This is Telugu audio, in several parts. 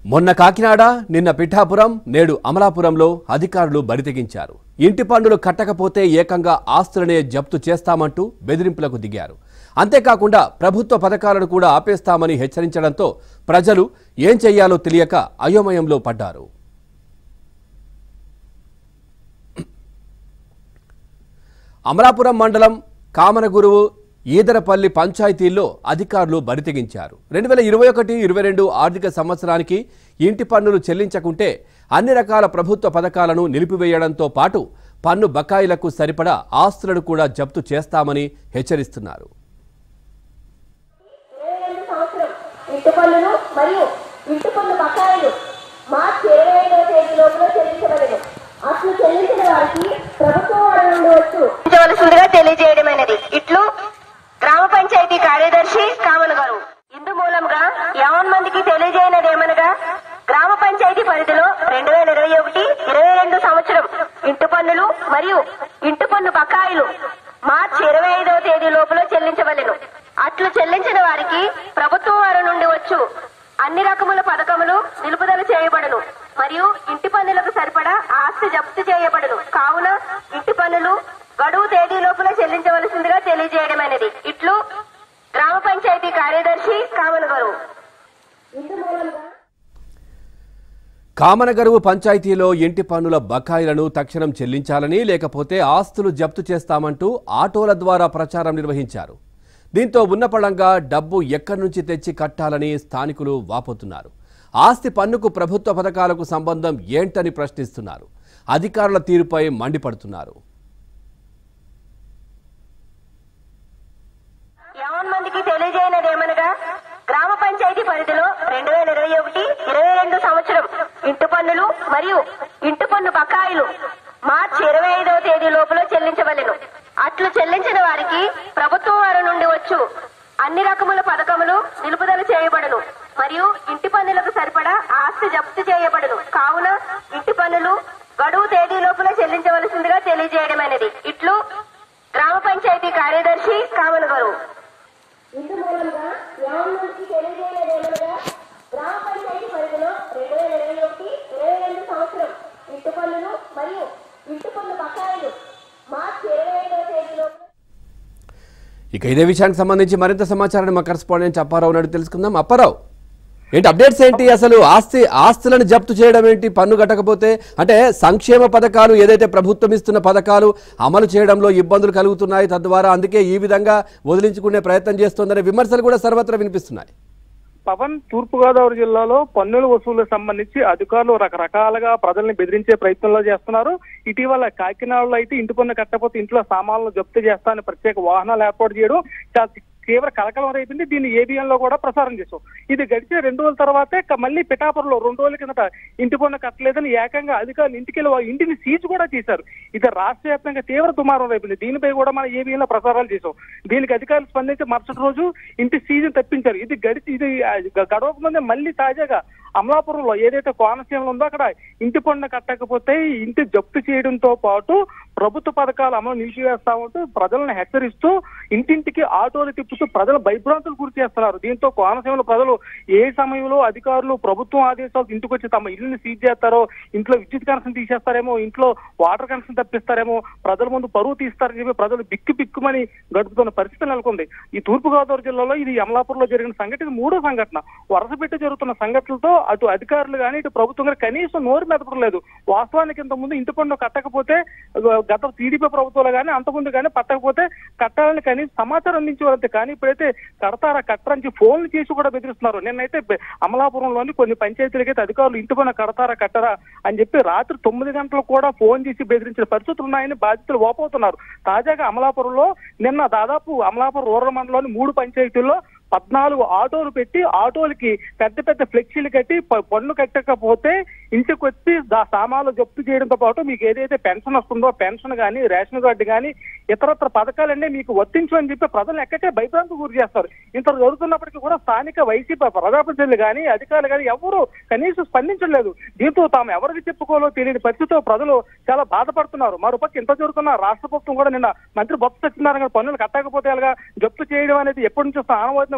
మొన్న కాకినాడ నిన్న పిఠాపురం నేడు అమలాపురంలో అధికారులు బరితెగించారు ఇంటి పన్నులు కట్టకపోతే ఏకంగా ఆస్తులనే జప్తు చేస్తామంటూ బెదిరింపులకు దిగారు అంతేకాకుండా ప్రభుత్వ పథకాలను కూడా ఆపేస్తామని హెచ్చరించడంతో ప్రజలు ఏం చెయ్యాలో తెలియక అయోమయంలో పడ్డారు అమలాపురం మండలం కామనగురువు ఈదరపల్లి పంచాయతీల్లో అధికారులు బరితెగించారు రెండు వేల ఇరవై ఒకటి ఇరవై రెండు ఆర్థిక సంవత్సరానికి ఇంటి పన్నులు చెల్లించకుంటే అన్ని రకాల ప్రభుత్వ పథకాలను నిలిపివేయడంతో పాటు పన్ను బకాయిలకు సరిపడా ఆస్తులను కూడా జప్తు చేస్తామని హెచ్చరిస్తున్నారు ఇరవై రెండు సంవత్సరం ఇంటి పన్నులు మరియు ఇంటి పన్ను బకాయిలు మార్చి ఇరవై ఐదవ తేదీ లోపల చెల్లించబడదు అసలు చెల్లించిన వారికి ప్రభుత్వం వారి నుండి వచ్చు చెల్లించవలసిందిగా తెలియజేయడమైనది ఇట్లు గ్రామ పంచాయతీ కార్యదర్శి కామన్ గారు ఇందు మూలంగా యావన్ మందికి తెలియజేయనది ఏమనగా గ్రామ పంచాయతీ పరిధిలో రెండు వేల ఇరవై ఒకటి ఇరవై రెండు సంవత్సరం ఇంటి పన్నులు మరియు ఇంటి పన్ను బకాయిలు మార్చి ఇరవై ఐదవ తేదీ లోపల చెల్లించవలెను అట్లు చెల్లించిన వారికి ప్రభుత్వం వారి నుండి వచ్చు అన్ని రకముల పథకములు నిలుపుదల చేయబడును మరియు ఇంటి పన్నులకు సరిపడా ఆస్తి జప్తు చేయబడును కావున ఇంటి పన్నులు గడువు తేదీ లోపల చెల్లించవలసిందిగా తెలియజేయడమైనది ఇట్లు గ్రామ పంచాయతీ కార్యదర్శి కామన్ గారు ఇంటి మూలంగా కామనగరువు పంచాయతీలో ఇంటి పన్నుల బకాయిలను తక్షణం చెల్లించాలని లేకపోతే ఆస్తులు జప్తు చేస్తామంటూ ఆటోల ద్వారా ప్రచారం నిర్వహించారు దీంతో ఉన్నపళంగా డబ్బు ఎక్కడి నుంచి తెచ్చి కట్టాలని స్థానికులు వాపోతున్నారు ఆస్తి పన్నుకు ప్రభుత్వ పథకాలకు సంబంధం ఏంటని ప్రశ్నిస్తున్నారు అధికారుల తీరుపై మండిపడుతున్నారు యావన్ మందికి తెలియజేయనది ఏమనగా గ్రామ పంచాయతీ పరిధిలో రెండు వేల ఇరవై ఒకటి ఇరవై రెండు సంవత్సరం ఇంటి పన్నులు మరియు ఇంటి పన్ను బకాయిలు మార్చి ఇరవై ఐదవ తేదీ లోపల చెల్లించవలెను అట్లు చెల్లించిన వారికి ప్రభుత్వం వారి నుండి వచ్చు అన్ని రకముల పథకములు నిలుపుదల చేయబడును మరియు ఇంటి పన్నులకు సరిపడా ఆస్తి జప్తు చేయబడును కావున ఇంటి పన్నులు గడువు తేదీ లోపల చెల్లించవలసిందిగా తెలియజేయడమైనది ఇట్లు గ్రామ పంచాయతీ కార్యదర్శి కామన్ గారు ఇందు మూలంగా యావన్మందికి తెలియజేయలేదేమనగా గ్రామ పంచాయతీ పరిధిలో రెండు వేల ఇరవై ఒకటి ఇరవై రెండు సంవత్సరం ఇంటి పన్నులు మరియు ఇంటి పన్ను బకాయిలు మార్చి ఇరవై ఐదవ తేదీలో ఇక ఇదే విషయానికి సంబంధించి మరింత సమాచారాన్ని మా కరెస్పాండెంట్ అప్పారావు నాయుడు తెలుసుకుందాం అప్పారావు ఏంటి అప్డేట్స్ ఏంటి అసలు ఆస్తి ఆస్తులను జప్తు చేయడం ఏంటి పన్ను కట్టకపోతే అంటే సంక్షేమ పథకాలు ఏదైతే ప్రభుత్వం ఇస్తున్న పథకాలు అమలు చేయడంలో ఇబ్బందులు కలుగుతున్నాయి తద్వారా అందుకే ఈ విధంగా వదిలించుకునే ప్రయత్నం చేస్తోందనే విమర్శలు కూడా సర్వత్రా వినిపిస్తున్నాయి పవన్ తూర్పుగోదావరి జిల్లాలో పన్నుల వసూలుకు సంబంధించి అధికారులు రకరకాలుగా ప్రజల్ని బెదిరించే ప్రయత్నంలో చేస్తున్నారు ఇటీవల కాకినాడలో అయితే ఇంటి పన్ను కట్టకపోతే ఇంట్లో సామాన్లు జప్తు చేస్తానని ప్రత్యేక వాహనాలు ఏర్పాటు చేయడం చాలా తీవ్ర కలకలం రేపింది దీన్ని ఏబిఎన్ లో కూడా ప్రసారం చేశాం ఇది గడిచే రెండు రోజుల తర్వాతే క- మళ్ళీ పిఠాపురంలో రెండు రోజుల కిందట ఇంటి పన్ను కట్టలేదని ఏకంగా అధికారులు ఇంటికి వెళ్ళి వాళ్ళ ఇంటిని సీజ్ కూడా చేశారు ఇది రాష్ట్ర వ్యాప్తంగా తీవ్ర దుమారం రేపింది దీనిపై కూడా మన ఏబిఎన్ లో ప్రసారాలు చేశాం దీనికి అధికారులు స్పందించి మరుసటి రోజు ఇంటి సీజ్ తప్పించారు ఇది గడిచి ఇది ఆ, గ- గడవక ముందే మళ్ళీ తాజాగా అమలాపురంలో ఏదైతే కోనసీమలో ఉందో అక్కడ ఇంటి పన్ను కట్టకపోతే ఇంటి జప్తు చేయడంతో పాటు ప్రభుత్వ పథకాలు అమలు నిలిచివేస్తామంటూ ప్రజలను హెచ్చరిస్తూ ఇంటింటికి ఆటోలు తిప్పుతూ ప్రజలు భయభ్రాంతులు గురి చేస్తున్నారు దీంతో కోనసీమలో ప్రజలు ఏ సమయంలో అధికారులు ప్రభుత్వం ఆదేశాలు ఇంటికి వచ్చి తమ ఇల్లుని సీజ్ చేస్తారో ఇంట్లో విద్యుత్ కనెక్షన్ తీసేస్తారేమో ఇంట్లో వాటర్ కనెక్షన్ తప్పిస్తారేమో ప్రజల ముందు పరువు తీస్తారని చెప్పి ప్రజలు బిక్కు బిక్కుమని గడుపుతున్న పరిస్థితి నెలకొంది ఈ తూర్పుగోదావరి జిల్లాలో ఇది అమలాపురంలో జరిగిన సంఘటన ఇది మూడో సంఘటన వరుస పెట్టి జరుగుతున్న సంఘటనలతో అటు అధికారులు కానీ ఇటు ప్రభుత్వం కానీ కనీసం నోరు మెదపడం లేదు వాస్తవానికి ఇంత ముందు ఇంటి పన్ను కట్టకపోతే ఆ, గత టీడీపీ ప్రభుత్వాలు కానీ అంతకుముందు కానీ పట్టకపోతే కట్టాలని కనీసం సమాచారం అందించేవారంతే కానీ ఇప్పుడైతే కడతారా కట్టరని చెప్పి ఫోన్లు చేసి కూడా బెదిరిస్తున్నారు నిన్నైతే బె- అమలాపురంలోని కొన్ని పంచాయతీలకైతే అధికారులు ఇంటి పన్ను కడతారా కట్టరా అని చెప్పి రాత్రి తొమ్మిది గంటలకు కూడా ఫోన్ చేసి బెదిరించిన పరిస్థితులు ఉన్నాయని బాధితులు వాపోతున్నారు తాజాగా అమలాపురంలో నిన్న దాదాపు అమలాపురం రూరల్ మండలంలోని మూడు పంచాయతీల్లో పద్నాలుగు ఆటోలు పెట్టి ఆటోలకి పెద్ద పెద్ద ఫ్లెక్సీలు కట్టి ప- పన్ను కట్టకపోతే ఇంటికి వచ్చి దా సామాన్లు జప్తు చేయడంతో పాటు మీకు ఏదైతే పెన్షన్ వస్తుందో పెన్షన్ కానీ రేషన్ కార్డు కానీ ఇతరత్ర పథకాలన్నీ మీకు వర్తించు అని చెప్పి ప్రజలు ఎక్కకే భయభ్రాంతి గురి చేస్తారు ఇంత జరుగుతున్నప్పటికీ కూడా స్థానిక వైసీపీ ప్రజాప్రతినిధులు కానీ అధికారులు కానీ ఎవరు కనీసం స్పందించలేదు దీంతో తాము ఎవరికి చెప్పుకోవాలో తెలియని పరిస్థితితో ప్రజలు చాలా బాధపడుతున్నారు మరోపక్క ఇంత జరుగుతున్న రాష్ట్ర ప్రభుత్వం కూడా నిన్న మంత్రి బొత్స సత్యనారాయణ గారు పన్నులు కట్టకపోతే ఎలాగా జప్తు చేయడం అనేది ఎప్పటి నుంచో ఆనవాయితీ కూడా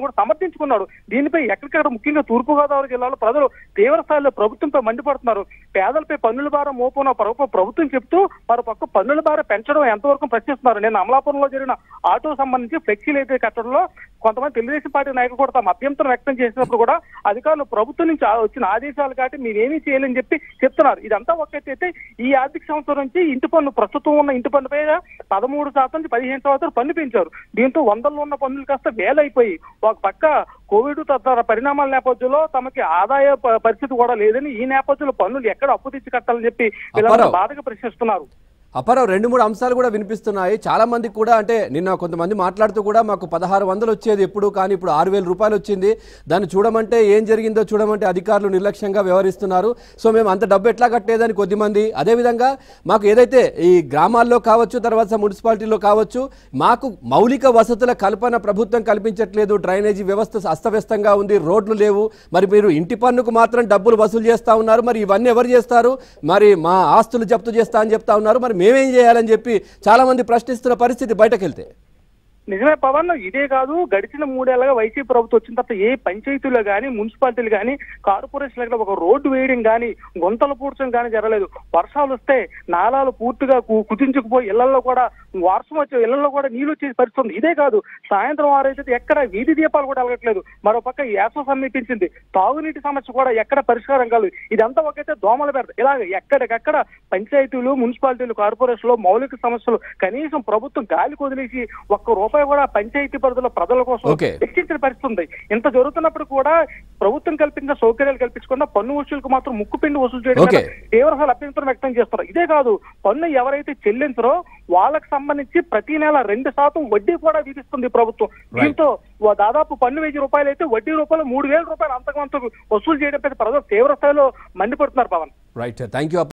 కూడా సమర్థించుకున్నాడు దీనిపై ఎక్కడికక్కడ ముఖ్యంగా తూర్పుగోదావరి జిల్లాలో ప్రజలు తీవ్ర స్థాయిలో ప్రభుత్వంపై మండిపడుతున్నారు పేదలపై పన్నుల భారం మోపున ప్రభుత్వ ప్రభుత్వం చెప్తూ మరో పక్క పన్నుల భారం పెంచడం ఎంతవరకు ప్రశ్నిస్తున్నారు నేను అమలాపురంలో జరిగిన ఆటో సంబంధించి ఫ్లెక్సీలు అయితే కట్టడంలో కొంతమంది తెలుగుదేశం పార్టీ నాయకులు కూడా తమ అభ్యంతరం వ్యక్తం చేసినప్పుడు కూడా అధికారులు ప్రభుత్వం నుంచి ఆ- వచ్చిన ఆదేశాలు కాబట్టి మీరేమీ చేయలేని చెప్పి చెప్తున్నారు ఇదంతా ఒక్కటైతే ఈ ఆర్థిక సంవత్సరం నుంచి ఇంటి పన్ను ప్రస్తుతం ఉన్న ఇంటి పన్ను పైన పదమూడు శాతం నుంచి పదిహేను శాతం పన్ను పెంచారు దీంతో వందల్లో ఉన్న పన్నులు కాస్త వేలైపోయి ఒక పక్క కోవిడ్ తదితర పరిణామాల నేపథ్యంలో తమకి ఆదాయ ప- పరిస్థితి కూడా లేదని ఈ నేపథ్యంలో పన్నులు ఎక్కడ అప్పు తెచ్చి కట్టాలని చెప్పి వీళ్ళందరూ అప్పారావు. బాధగా ప్రశ్నిస్తున్నారు అప్పారావు రెండు మూడు అంశాలు కూడా వినిపిస్తున్నాయి చాలా మందికి కూడా అంటే నిన్న కొంతమంది మాట్లాడుతూ కూడా మాకు పదహారు వందలు వచ్చేది ఎప్పుడు కానీ ఇప్పుడు ఆరు వేల రూపాయలు వచ్చింది దాన్ని చూడమంటే ఏం జరిగిందో చూడమంటే అధికారులు నిర్లక్ష్యంగా వ్యవహరిస్తున్నారు సో మేము అంత డబ్బు ఎట్లా కట్టేదని కొద్దిమంది అదేవిధంగా మాకు ఏదైతే ఈ గ్రామాల్లో కావచ్చు తర్వాత మున్సిపాలిటీలో కావచ్చు మాకు మౌలిక వసతుల కల్పన ప్రభుత్వం కల్పించట్లేదు డ్రైనేజీ వ్యవస్థ అస్తవ్యస్తంగా ఉంది రోడ్లు లేవు మరి మీరు ఇంటి పన్నుకు మాత్రం డబ్బులు వసూలు చేస్తా ఉన్నారు మరి ఇవన్నీ ఎవరు చేస్తారు మరి మా ఆస్తులు జప్తు చేస్తా అని చెప్తా ఉన్నారు మరి మేమేం చేయాలని చెప్పి చాలా మంది ప్రశ్నిస్తున్న పరిస్థితి బయటకు వెళ్తే నిజమే పవన్ ఇదే కాదు గడిచిన మూడేళ్లుగా వైసీపీ ప్రభుత్వం వచ్చిన తర్వాత ఏ పంచాయతీలో కానీ మున్సిపాలిటీలు కానీ కార్పొరేషన్లు ఒక రోడ్డు వేయడం కానీ గుంతలు పూడ్చడం కానీ జరగలేదు వర్షాలు వస్తే నాలాలు పూర్తిగా కు- కుదించుకుపోయి ఇళ్లలో కూడా వర్షం వచ్చే ఇళ్లలో కూడా నీళ్లు వచ్చే పరిస్థితి ఉంది ఇదే కాదు సాయంత్రం ఆరైతే ఎక్కడ వీధి దీపాలు కూడా వెలగట్లేదు మరో పక్క యాస సమీపించింది తాగునీటి సమస్య కూడా ఎక్కడ పరిష్కారం కాదు ఇదంతా ఒకైతే దోమల పెడత ఇలాగ ఎక్కడికక్కడ పంచాయతీలు మున్సిపాలిటీలు కార్పొరేషన్లు మౌలిక సమస్యలు కనీసం ప్రభుత్వం గాలి వదిలేసి ఒక్క రూపాయి కూడా పంచాయతీ పరిధిలో ప్రజల కోసం Okay. వెచ్చించిన పరిస్థితి ఉంది ఇంత జరుగుతున్నప్పుడు కూడా ప్రభుత్వం కల్పించిన సౌకర్యాలు కల్పించకుండా పన్ను వసూలుకు మాత్రం ముక్కు పిండి వసూలు చేయడం Okay. మీద తీవ్ర అభ్యంతరం వ్యక్తం చేస్తారు ఇదే కాదు పన్ను ఎవరైతే చెల్లించరో వాళ్ళకి సంబంధించి ప్రతి నెల రెండు శాతం వడ్డీ కూడా విధిస్తుంది ప్రభుత్వం దీంతో ఓ దాదాపు పన్ను వెయ్యి రూపాయలు అయితే వడ్డీ రూపాయలు మూడు వేల రూపాయలు అంతకంతకు వసూలు చేయడం ప్రజలు తీవ్ర స్థాయిలో మండిపడుతున్నారు పవన్ రైట్ థ్యాంక్ యూ